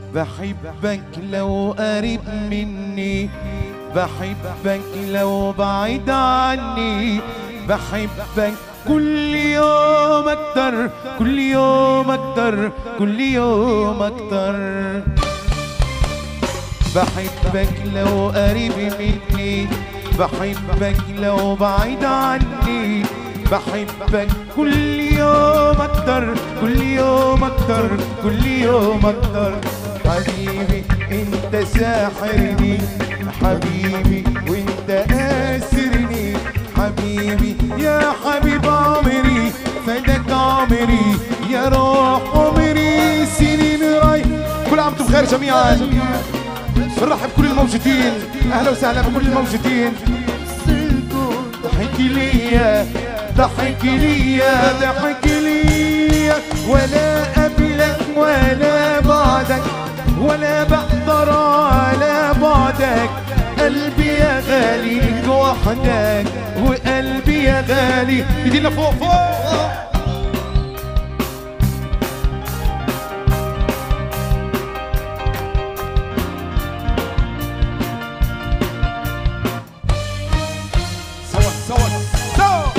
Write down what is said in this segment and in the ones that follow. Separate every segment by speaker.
Speaker 1: بحبك لو قريب مني بحبك لو بعيد عني بحبك كل يوم اكتر كل يوم اكتر كل يوم اكتر بحبك لو قريب مني بحبك لو بعيد عني بحبك كل يوم اكتر كل يوم اكتر كل يوم اكتر حبيبي انت ساحرني حبيبي وانت اسرني حبيبي يا حبيب عمري فداك عمري يا روح عمري سنين راي كل عام وانتم بخير جميعا بنرحب كل الموجودين اهلا وسهلا بكل الموجودين ضحك ليا ضحك ليا ضحك ليا ولا قبلك ولا بعدك ولا بقدر على بعدك قلبي يا غالي لك وحدك وقلبي يا غالي ايدينا فوق فوق سوا سوا سوا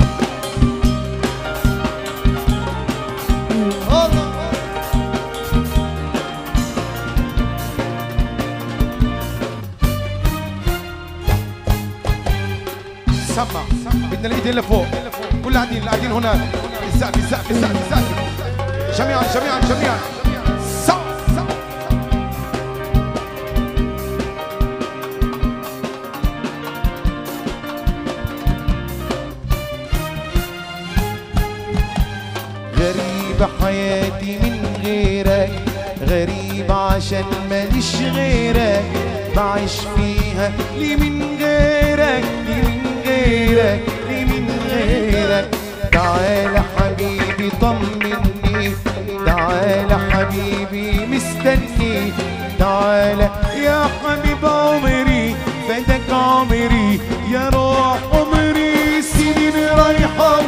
Speaker 1: سمع بدنا الايدين لفوق كل قاعدين اللي قاعدين هناك السقف السقف السقف السقف جميعا جميعا جميعا سوا سوا غريبة حياتي من غيرك غريبة عشان ماليش غيرك بعيش فيها ليه من غيرك ليه من غيرك ليه من غيرك تعال حبيبي طمني تعال حبيبي مستني تعال يا حبيب عمري فداك عمري يا روح عمري سنين رايحة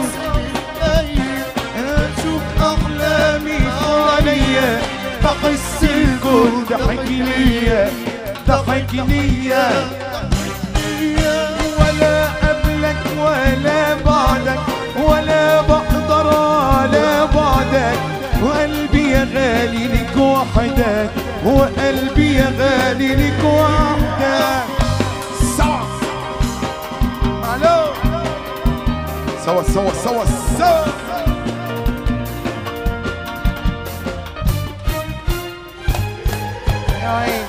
Speaker 1: اشوف احلامي حواليا بحس الكون ضحك ليا ضحك ليا ولا قبلك ولا بعدك ولا بقدر على بعدك وقلبي يا غالي لك وحدك وقلبي يا غالي لك وحدك سوا الو سوا سوا سوا سوا يا عين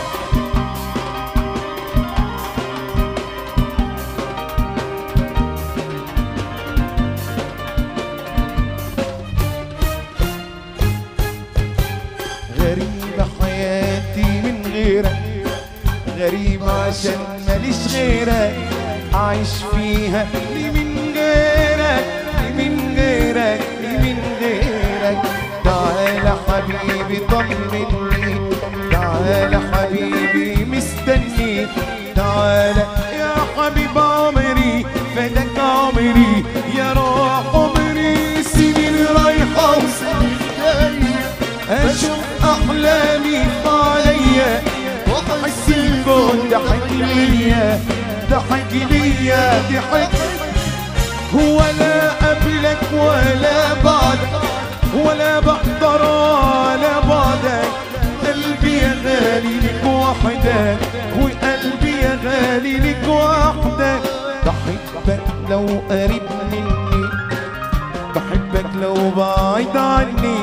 Speaker 1: غريبة حياتي من غيرك غريبة عشان ماليش غيرك عايش فيها ليه من غيرك ليه من غيرك ليه من غيرك تعال حبيبي طمني تعال حبيبي مستني تعال يا حبيب عمري فداك عمري يا روح عمري سنين رايحة وسنين جاية اشوف احلامي عليا واحس الكون ضحك ليا ضحك ليا ضحك ولا قبلك ولا بعدك ولا بقدر على بعدك قلبي يا غالي لك وحدك وقلبي يا غالي لك وحدك بحبك لو قريب مني بحبك لو بعيد عني